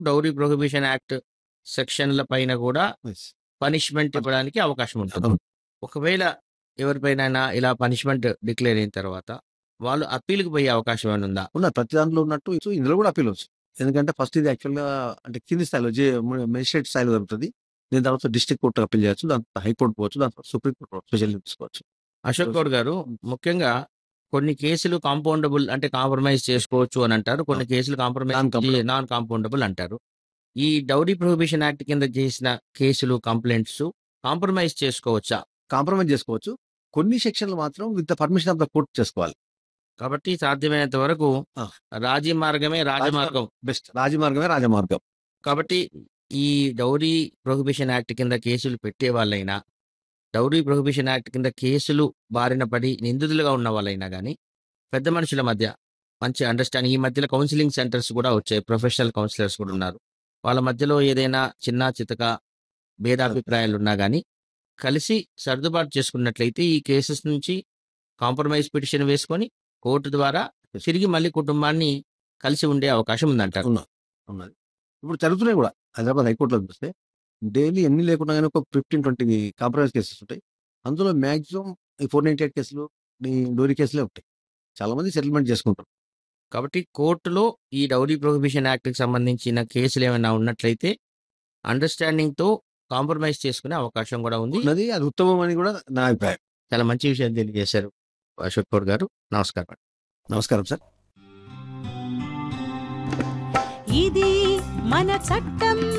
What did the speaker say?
Dowry prohibition act సెక్షన్ల పైన కూడా Yes. పనిష్మెంట్ ఇవ్వడానికి అవకాశం ఉంటుంది అవును. ఒకవేళ ఎవరిపైన ఇలా పనిష్మెంట్ డిక్లేర్ అయిన తర్వాత వాళ్ళు అప్పీల్కి పోయే అవకాశం ఏమైనా ఉందా ఉన్నది ప్రతి దాంట్లో ఉన్నట్టు సో ఇందులో కూడా అప్పీల్ వచ్చు ఎందుకంటే ఫస్ట్ ఇది యాక్చువల్గా అంటే కింది స్థాయిలో జే మెజిస్ట్రేట్ స్థాయిలో జరుగుతుంది దీని తర్వాత డిస్ట్రిక్ట్ కోర్టు అప్పీల్ చేయొచ్చు దాని తర్వాత హైకోర్టు పోవచ్చు దాని తర్వాత సుప్రీం కోర్టు స్పెషల్ తీసుకోవచ్చు అశోక్ గౌడ్ గారు ముఖ్యంగా కొన్ని కేసులు కాంపౌండబుల్ అంటే కాంప్రమైజ్ చేసుకోవచ్చు అని అంటారు కొన్ని కేసులు కాంప్రమైజ్ Non-compromisable. నాన్ కాంపౌండబుల్ అంటారు ఈ డౌరీ ప్రొహిబిషన్ యాక్ట్ కింద చేసిన కేసులు కంప్లైంట్స్ కాంప్రమైజ్ చేసుకోవచ్చా కాంప్రమైజ్ చేసుకోవచ్చు కొన్ని సెక్షన్లు మాత్రం with permission of the court చేసుకోవాలి కాబట్టి సాధ్యమైనంత వరకు ఆ. రాజీ మార్గమే రాజమార్గం బెస్ట్ రాజమార్గమే రాజమార్గం కాబట్టి ఈ డౌరీ ప్రొహిబిషన్ యాక్ట్ కింద కేసులు పెట్టే వాళ్ళైనా డౌరీ ప్రొహిబిషన్ యాక్ట్ కింద కేసులు బారిన పడి నిందితులుగా ఉన్న వాళ్ళైనా కానీ పెద్ద మనుషుల మధ్య మంచి అండర్స్టాండింగ్ ఈ మధ్యలో కౌన్సిలింగ్ సెంటర్స్ కూడా వచ్చాయి ప్రొఫెషనల్ కౌన్సిలర్స్ కూడా ఉన్నారు వాళ్ళ మధ్యలో ఏదైనా చిన్న చితక భేదాభిప్రాయాలు ఉన్నా కానీ కలిసి సర్దుబాటు చేసుకున్నట్లయితే ఈ కేసెస్ నుంచి కాంప్రమైజ్ పిటిషన్ వేసుకొని కోర్టు ద్వారా తిరిగి మళ్ళీ కుటుంబాన్ని కలిసి ఉండే అవకాశం ఉందంటారు ఉన్నా ఉన్నది ఇప్పుడు జరుగుతున్నాయి కూడా హైదరాబాద్ హైకోర్టులో చూస్తే డైలీ ఎన్ని లేకుండా కానీ ఒక ఫిఫ్టీన్ ట్వంటీ కాంప్రమైజ్ కేసెస్ ఉంటాయి అందులో మాక్సిమం ఈ ఫోర్ నైన్టీ ఎయిట్ కేసులు ఈ డోరీ కేసులే ఉంటాయి చాలా మంది సెటిల్మెంట్ చేసుకుంటారు కాబట్టి కోర్టులో ఈ డౌరీ ప్రొహిబిషన్ యాక్ట్కి సంబంధించిన కేసులు ఏమైనా ఉన్నట్లయితే అండర్స్టాండింగ్తో కాంప్రమైజ్ చేసుకునే అవకాశం కూడా ఉంది ఉన్నది అది ఉత్తమం అని కూడా నా అభిప్రాయం చాలా మంచి విషయం తెలియజేశారు అశోక్ గౌడ్ గారు నమస్కారం నమస్కారం సార్ ఇది మన చట్టం